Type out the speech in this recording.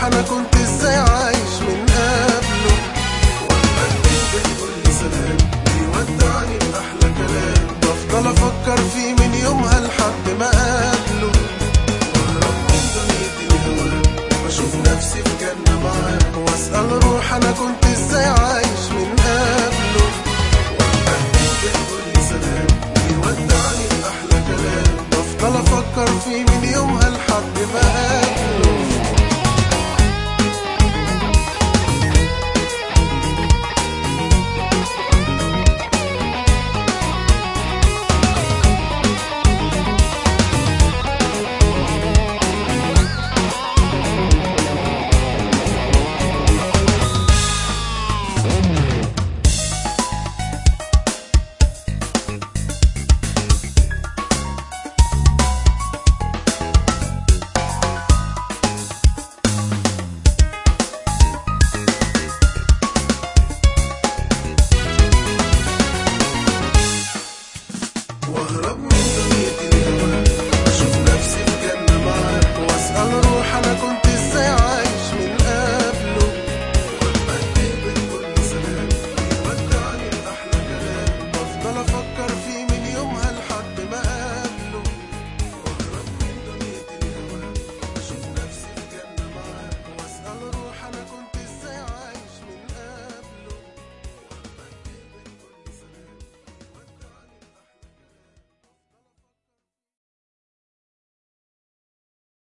انا كنت ازاي عايش من قبله واما الليل بتقول لي سلام بيودعني بأحلى كلام بفضل افكر فيه من يومها لحد ما قابله واهرب من دنيتي الهوى بشوف نفسي في جنة معاه واسال روح انا كنت ازاي عايش من قبله واما الليل بتقول لي سلام بيودعني بأحلى كلام بفضل افكر فيه من يومها لحد ما قابله واهرب من دنيتي الهوى بشوف نفسي في جنة معاه واسال روح انا كنت